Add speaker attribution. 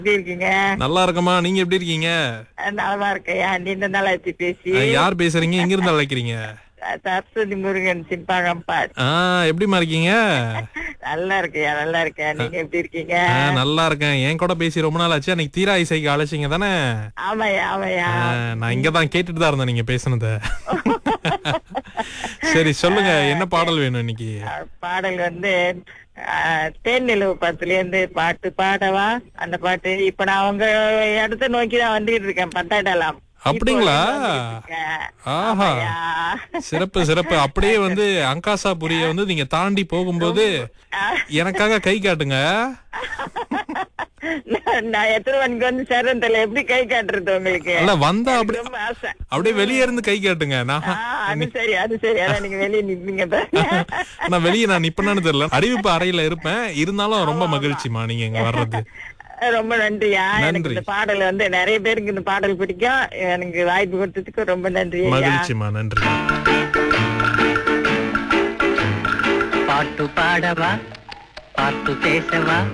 Speaker 1: எப்படி இருக்கீங்க
Speaker 2: நல்லா இருக்கமா நீங்க எப்படி இருக்கீங்க
Speaker 1: நலமா இருக்கையா நீண்ட நாளாச்சு பேசி
Speaker 2: அஹ், யார் பேசுறீங்க எங்க இருந்து அழைக்கிறீங்க
Speaker 1: சரஸ்வதி முருகன் சின்பாகம்பாட்
Speaker 2: ஆ எப்படிமா இருக்கீங்க
Speaker 1: நல்லா இருக்கையா நல்லா இருக்கேன் நீங்க எப்படி இருக்கீங்க
Speaker 2: ஆ, நல்லா இருக்கேன் என் கூட பேசி ரொம்ப நாள் ஆச்சு அன்னைக்கு தீரா இசைக்கு அழைச்சிங்க தானே
Speaker 1: ஆமாயா ஆமாயா
Speaker 2: ஆ, நான் இங்க தான் கேட்டுட்டு தான் இருந்தேன் நீங்க பேசுனத சரி சொல்லுங்க என்ன பாடல் வேணும் இன்னைக்கு
Speaker 1: அஹ், பாடல் வந்து அஹ், தேன் நிலவு படத்துல இருந்து பாட்டு பாடவா அந்த பாட்டு இப்ப நான் உங்க இடத்த நோக்கி தான் வந்துட்டு இருக்கேன் பத்தாயிடலாம்
Speaker 2: அப்படிங்களா? ஆஹா.
Speaker 1: ஆஹா
Speaker 2: சிறப்பு சிறப்பு அப்படியே வந்து அங்காசாபுரிய வந்து நீங்க தாண்டி போகும்போது எனக்காக கை காட்டுங்க
Speaker 1: நான் எத்தனை மணிக்கு வந்து சேர்றேன் தெரியல எப்படி கை காட்டுறது உங்களுக்கு
Speaker 2: அல்ல வந்தா அப்படி
Speaker 1: ரொம்ப ஆசை
Speaker 2: அப்படியே வெளியே இருந்து கை காட்டுங்க நான்
Speaker 1: ஆ, அது சரி அது சரி அதான் நீங்க வெளியே நிப்பீங்க பாருங்க.
Speaker 2: நான் வெளியே நான் நிப்பேன்னு தெரியல அறிவிப்பு அறையில இருப்பேன் இருந்தாலும் ரொம்ப மகிழ்ச்சிமா நீங்க இங்க வர்றது
Speaker 1: ரொம்ப நன்றியா எனக்கு
Speaker 2: நன்றி.
Speaker 1: இந்த பாடல் வந்து நிறைய பேருக்கு இந்த பாடல் பிடிக்கும் எனக்கு வாய்ப்பு கொடுத்ததுக்கு ரொம்ப நன்றி ஐயா.
Speaker 2: மகிழ்ச்சிமா நன்றி
Speaker 3: பாட்டு பாடவா பாட்டு பேசவா